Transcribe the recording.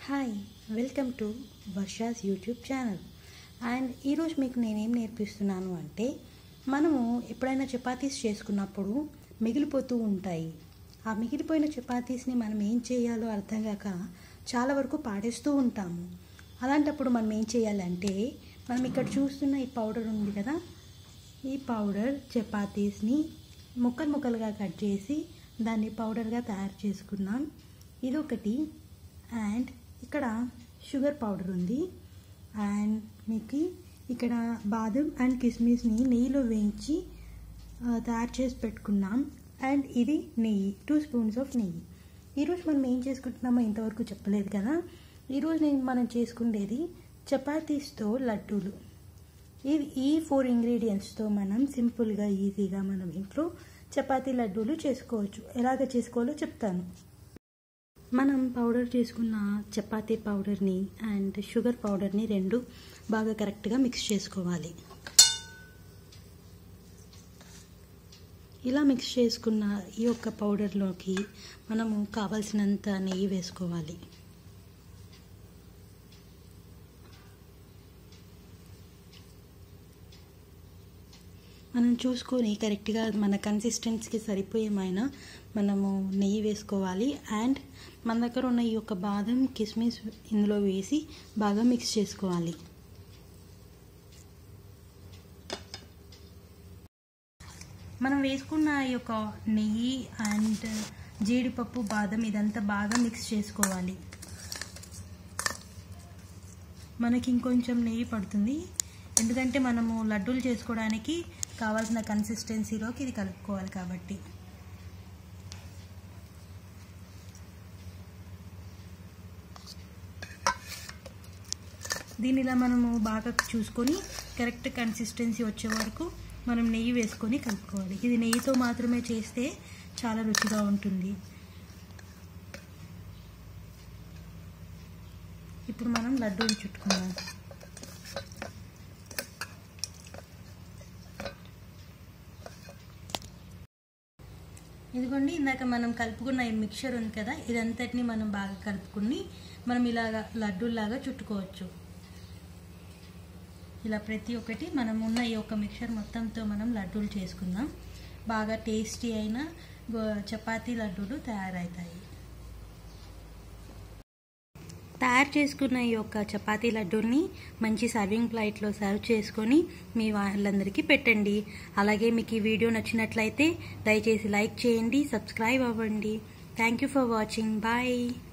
hi welcome to Varsha's YouTube channel and ఈరోజు మీకు నేనేం నేర్పిస్తున్నాను అంటే మనము ఎప్పుడైనా చపాతీస్ చేసుకున్నప్పుడు మిగిలిపోతూ ఉంటాయి ఆ మిగిలిపోయిన చపాతీస్ని మనం ఏం చేయాలో అర్థం కాక చాలా వరకు పాడేస్తూ ఉంటాము అలాంటప్పుడు మనం ఏం చేయాలంటే మనం ఇక్కడ చూస్తున్న ఈ పౌడర్ ఉంది కదా ఈ పౌడర్ చపాతీస్ని ముక్కలు ముక్కలుగా కట్ చేసి దాన్ని పౌడర్గా తయారు చేసుకున్నాం ఇది ఒకటి అండ్ ఇక్కడ షుగర్ పౌడర్ ఉంది అండ్ మీకు ఇక్కడ బాదం అండ్ కిస్మిస్ని నెయ్యిలో వేయించి ఆ, తయారు చేసి పెట్టుకున్నాం అండ్ ఇది నెయ్యి టూ స్పూన్స్ ఆఫ్ నెయ్యి ఈరోజు మనం ఏం చేసుకుంటున్నామో ఇంతవరకు చెప్పలేదు కదా ఈరోజు నేను మనం చేసుకునేది చపాతీస్తో లడ్డూలు ఇవి ఈ ఫోర్ ఇంగ్రీడియంట్స్తో మనం సింపుల్గా ఈజీగా మనం ఇంట్లో చపాతీ లడ్డూలు చేసుకోవచ్చు ఎలాగ చేసుకోవాలో చెప్తాను మనం పౌడర్ చేసుకున్న చపాతీ పౌడర్ని అండ్ షుగర్ పౌడర్ని రెండు బాగా కరెక్ట్గా మిక్స్ చేసుకోవాలి ఇలా మిక్స్ చేసుకున్న ఈ యొక్క పౌడర్లోకి మనము కావాల్సినంత నెయ్యి వేసుకోవాలి మనం చూసుకొని కరెక్ట్గా మన కన్సిస్టెన్సీకి సరిపోయేమైనా మనము నెయ్యి వేసుకోవాలి అండ్ మన దగ్గర ఉన్న ఈ యొక్క బాదం కిస్మిస్ ఇందులో వేసి బాగా మిక్స్ చేసుకోవాలి మనం వేసుకున్న ఈ యొక్క నెయ్యి అండ్ జీడిపప్పు బాదం ఇదంతా బాగా మిక్స్ చేసుకోవాలి మనకి ఇంకొంచెం నెయ్యి పడుతుంది ఎందుకంటే మనము లడ్డూలు చేసుకోవడానికి కావాల్సిన కన్సిస్టెన్సీలోకి ఇది కలుపుకోవాలి కాబట్టి దీని ఇలా మనము బాగా చూసుకొని కరెక్ట్ కన్సిస్టెన్సీ వచ్చే వరకు మనం నెయ్యి వేసుకొని కలుపుకోవాలి ఇది నెయ్యితో మాత్రమే చేస్తే చాలా రుచిగా ఉంటుంది ఇప్పుడు మనం లడ్డూలు చుట్టుకుందాం ఇదిగోండి ఇందాక మనం కలుపుకున్న ఈ మిక్చర్ ఉంది కదా ఇదంతటిని మనం బాగా కలుపుకుని మనం ఇలాగా లడ్డూలాగా చుట్టుకోవచ్చు ఇలా ప్రతి ఒక్కటి మనం ఉన్న ఈ యొక్క మిక్చర్ మొత్తంతో మనం లడ్డూలు చేసుకుందాం బాగా టేస్టీ అయిన చపాతీ లడ్డూలు తయారవుతాయి తయారు చేసుకున్న ఈ యొక్క చపాతీ లడ్డూల్ని మంచి సర్వింగ్ ప్లేట్లో సర్వ్ చేసుకొని మీ వాళ్ళందరికీ పెట్టండి అలాగే మీకు ఈ వీడియో నచ్చినట్లయితే దయచేసి లైక్ చేయండి సబ్స్క్రైబ్ అవ్వండి thank you for watching bye